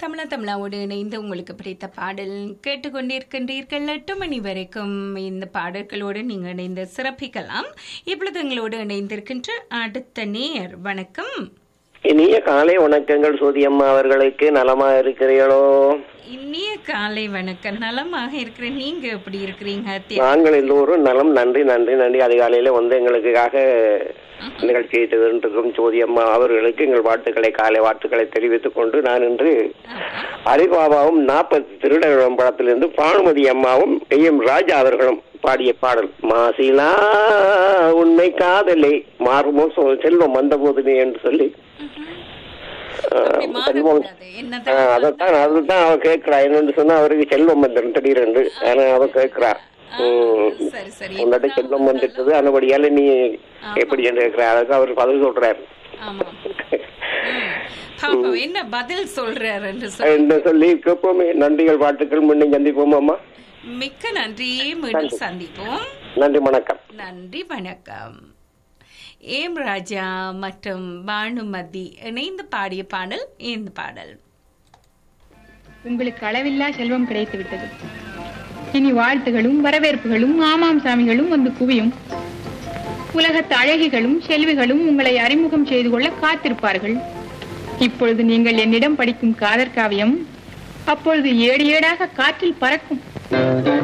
தமிழா தமிழாவோடு இணைந்து உங்களுக்கு பிடித்த பாடல் கேட்டுக்கொண்டிருக்கின்றீர்கள் எட்டு மணி வரைக்கும் இந்த பாடல்களோடு நீங்கள் இணைந்து சிறப்பிக்கலாம் இப்பொழுது எங்களோடு இணைந்திருக்கின்ற அடுத்த நேர் வணக்கம் இனிய காலை வணக்கங்கள் சூதியம்மா அவர்களுக்கு நலமா இருக்கிறீர்களோ இனிய காலை வணக்கம் நலமாக இருக்கிறேன் நீங்க எப்படி இருக்கிறீங்க அத்தியா? நாங்கள் எல்லோரும் நலம் நன்றி நன்றி நன்றி அதிகாலையில வந்து எங்களுக்காக நிகழ்ச்சியை இருக்கும் சோதியம்மா அவர்களுக்கு எங்கள் வாழ்த்துக்களை காலை வாழ்த்துக்களை தெரிவித்துக் கொண்டு நான் இன்று அலிபாபாவும் நாற்பத்தி திருடகம் படத்திலிருந்து பானுமதி அம்மாவும் எம் ராஜா அவர்களும் பாடிய பாடல் மாசிலா உண்மை காதலே மாறுமோ சொல் செல்வம் வந்தபோதுமே என்று சொல்லி அப்படி ஆஹ், செல்வம் மாறக்கூடாது. என்னதான் ஆஹ், அதைத்தான் அதுதான் அவ கேட்கிறா என்னன்னு சொன்னா அவருக்கு செல்வம் வந்துடும் திடீரென்று ஆனா அவ கேட்கிறா உம், சரி சரி உன்னோட செல்வம் வந்துட்டது அதுபடியால நீ எப்படி என்று கேட்கிற அதுக்கு அவர் பதில் சொல்றாரு ஆமா ம். பாப்போம் என்ன பதில் சொல்றார் என்று சொல்லி என்று சொல்லி கேட்போமே நன்றிகள் வாழ்த்துக்கள் மீண்டும் சந்திப்போம் அம்மா மிக்க நன்றி மீண்டும் சந்திப்போம் நன்றி வணக்கம் நன்றி வணக்கம் ஏம் ராஜா மற்றும் பானுமதி இணைந்து பாடிய பாடல் இந்த பாடல் உங்களுக்கு அளவில்லா செல்வம் கிடைத்து விட்டது இனி வாழ்த்துகளும் வரவேற்புகளும் ஆமாம் சாமிகளும் வந்து குவியும் உலகத்து அழகிகளும் செல்விகளும் உங்களை அறிமுகம் செய்து கொள்ள காத்திருப்பார்கள் இப்பொழுது நீங்கள் என்னிடம் படிக்கும் காதற் காவியம் அப்பொழுது ஏடு ஏடாக காற்றில் பறக்கும்